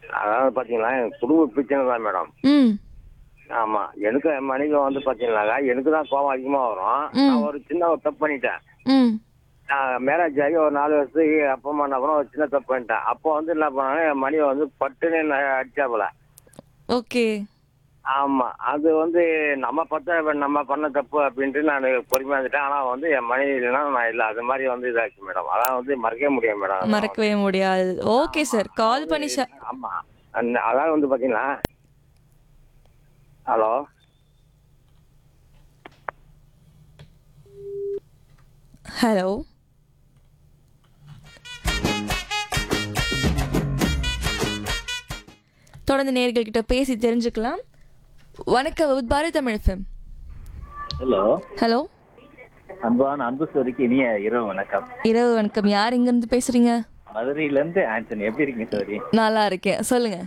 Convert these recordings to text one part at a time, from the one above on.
அதாவது பாத்தீங்களா என் குடும்ப பிரச்சனை தான் மேடம் ம் ஆமா எனக்கு என் மனைவி வந்து பாத்தீங்கன்னாக்கா எனக்கு தான் கோபம் அதிகமா வரும் ம். நான் ஒரு சின்ன ஒரு தப்பு பண்ணிட்டேன் ம் நான் மேரேஜ் ஆகி ஒரு நாலு வருஷத்துக்கு அப்பா அம்மா என்ன பண்ண ஒரு சின்ன தப்பு பண்ணிட்டேன் அப்போ வந்து என்ன பண்ணாங்க என் மனைவி வந்து பட்டுன்னு என்ன அடிச்சாப்புல ஓகே ஆமா அது வந்து நம்ம பார்த்த நம்ம பண்ண தப்பு அப்படின்ட்டு நான் பொறுமையா இருந்துட்டேன் ஆனா வந்து என் மனைவி இல்லைன்னா நான் இல்லை அது மாதிரி வந்து இதாச்சு மேடம் அதான் வந்து மறக்கவே முடியாது மேடம் மறக்கவே முடியாது ஓகே சார் கால் பண்ணி ஷ- ஆமா அந்த- அதாவது வந்து பாத்தீங்களா ஹலோ ஹலோ தொடர்ந்து நேர்கள் கிட்ட பேசி தெரிஞ்சுக்கலாம் வணக்கம் with Bharathi Tamil FM hello hello அன்பான அன்பு சோரிக்கு இனிய இரவு வணக்கம் இரவு வணக்கம் யார் இருந்து பேசுறீங்க மதுரையில இருந்து ஆண்டனி எப்படி இருக்கீங்க சோரி நல்லா இருக்கேன் சொல்லுங்க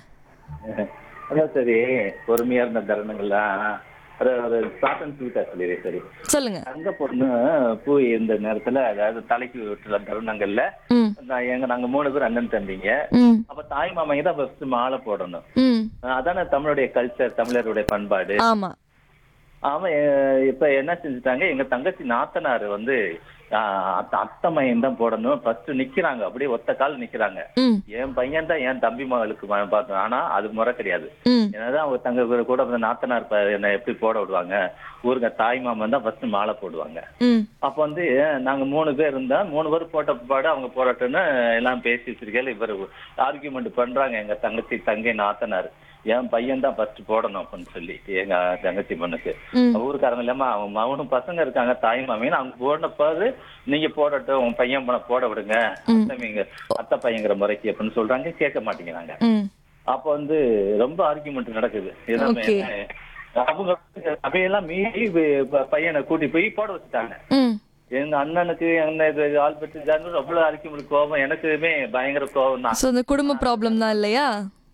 அதான் சரி பொறுமையா இருந்த தருணங்கள்லாம் ஒரு ஒரு ஷார்ட் அண்ட் ஸ்வீட்டா சொல்லிடுறேன் சரி சொல்லுங்க தங்க பொண்ணு பூ இருந்த நேரத்துல அதாவது தலைக்கு விட்டுற தருணங்கள்ல ம் நான் எங்க நாங்க மூணு பேர் அண்ணன் தம்பிங்க ம் அப்ப தாய் மாமாங்க தான் ஃபர்ஸ்ட் மாலை போடணும் ம் அதானே தமிழுடைய கல்ச்சர் தமிழருடைய பண்பாடு ஆமா ஆமா எ- இப்ப என்ன செஞ்சுட்டாங்க எங்க தங்கச்சி நாத்தனார் வந்து ஆஹ், அத்த- அத்தை மையம் தான் போடணும் ஃபர்ஸ்ட் நிக்கிறாங்க அப்படியே ஒத்த கால் நிக்கிறாங்க ம் என் பையன் தான் என் தம்பி மகளுக்கு ம- பார்த்தோம் ஆனா அது முறை கிடையாது ம் என்னதான் அவங்க தங்க கூட- கூட வந்து நாத்தனார் ப- என்ன எப்படி போட விடுவாங்க ஊருங்க தாய் மாமன் தான் ஃபர்ஸ்ட் மாலை போடுவாங்க ம் அப்ப வந்து நாங்க மூணு பேர் இருந்தா மூணு பேர் போட்ட பாடு அவங்க போடட்டும்னு எல்லாம் பேசி வச்சிருக்கையில இவர் ஆர்கியூமெண்ட் பண்றாங்க எங்க தங்கச்சி தங்கை நாத்தனார் என் பையன் தான் ஃபர்ஸ்ட் போடணும் அப்படின்னு சொல்லி எங்க தங்கச்சி பொண்ணுக்கு ம் ஊருக்காரங்க இல்லாம அவன் அவனும் பசங்க இருக்காங்க தாய் மாமின்னு அவங்க போன பாரு நீங்க போடட்டும் உன் பையன் போன போட விடுங்க அத்தை அத்தை பையங்கிற முறைக்கு அப்படின்னு சொல்றாங்க கேட்க மாட்டேங்கிறாங்க ம் அப்ப வந்து ரொம்ப ஆர்குமெண்ட் நடக்குது எல்லாமே Okay. அவங்க அவையெல்லாம் மீறி வி- ப- பையனை கூட்டி போய் போட வச்சுட்டாங்க ம் எங்க அண்ணனுக்கு என்ன இது ஆள் பெற்று ஜான்னு அவ்வளவு ஆர்குமெண்ட் கோபம் எனக்குமே பயங்கர கோபம் தான் ஸோ இந்த குடும்ப ப்ராப்ளம் தான் இல்லையா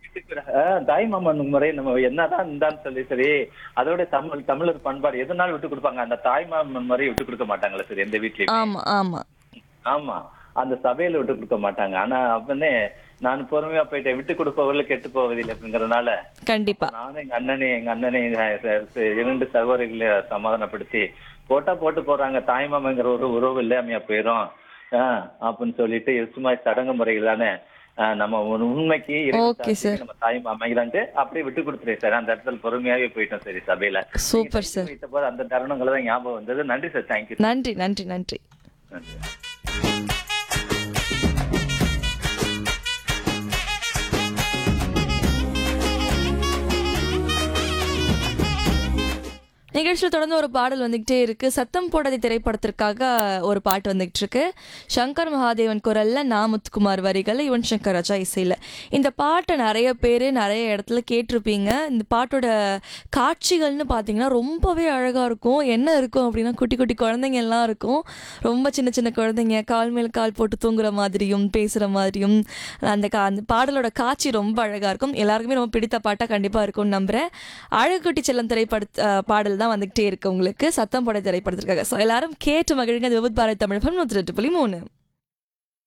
ஆஹ் தாய் மாமன் முறை நம்ம என்னதான் இருந்தான்னு சொல்லி சரி அதோட தமிழ் தமிழர் பண்பாடு எதனாலும் விட்டு கொடுப்பாங்க அந்த தாய் மாமன் முறையை விட்டு கொடுக்க மாட்டாங்களா சரி எந்த வீட்லயும் ஆமா ஆமா ஆமா அந்த சபையில விட்டு கொடுக்க மாட்டாங்க ஆனா அப்பனே நான் பொறுமையா போயிட்டேன் விட்டு கொடுப்பவர்கள் கெட்டு போவதில்லை அப்படிங்கறதுனால கண்டிப்பா நானும் எங்க அண்ணனே எங்க அண்ணனே எங்க ச- ச- இரண்டு சகோதரிகளை சமாதானப்படுத்தி போட்டா போட்டு போறாங்க தாய் மாமங்கிற ஒரு உறவு இல்லாமையா போயிரும் ஆஹ் அப்படின்னு சொல்லிட்டு இது சும்மா சடங்கு முறைகள் தானே ஆஹ் நம்ம ஒரு உண்மைக்கு இறைவன் Okay, சாட்சிக்கு நம்ம தாய் மாமைகளான்ட்டு அப்படியே விட்டு கொடுத்துருேன் சார் அந்த இடத்துல பொறுமையாவே போயிட்டோம் சரி சபையில சூப்பர் சார் வைத்த போது அந்த தருணங்களை தான் ஞாபகம் வந்தது நன்றி சார் தேங்க்யூ நன்றி நன்றி நன்றி நன்றி நிகழ்ச்சியில் தொடர்ந்து ஒரு பாடல் வந்துகிட்டே இருக்கு சத்தம் போடாத திரைப்படத்திற்காக ஒரு பாட்டு வந்துகிட்டு இருக்கு சங்கர் மகாதேவன் குரல்ல நா முத்துக்குமார் வரிகள் யுவன் சங்கர் ராஜா இசையில இந்த பாட்டை நிறைய பேர் நிறைய இடத்துல கேட்டிருப்பீங்க இந்த பாட்டோட காட்சிகள்னு பார்த்தீங்கன்னா ரொம்பவே அழகா இருக்கும் என்ன இருக்கும் அப்படின்னா குட்டி குட்டி குழந்தைங்க எல்லாம் இருக்கும் ரொம்ப சின்ன சின்ன குழந்தைங்க கால் மேல் கால் போட்டு தூங்குற மாதிரியும் பேசுற மாதிரியும் அந்த கா அந்த பாடலோட காட்சி ரொம்ப அழகா இருக்கும் எல்லாருக்குமே ரொம்ப பிடித்த பாட்டா கண்டிப்பா இருக்கும்னு நம்புறேன் அழகுட்டி செல்லம் திரைப்பட அஹ், பாடல் தான் வந்துகிட்டே இருக்கு உங்களுக்கு சத்தம் போட திரைப்படத்திற்காக ஸோ எல்லாரும் கேட்டு மகிழுங்க அது விபத் பாரத் தமிழ் நூற்றி ரெண்டு புள்ளி மூணு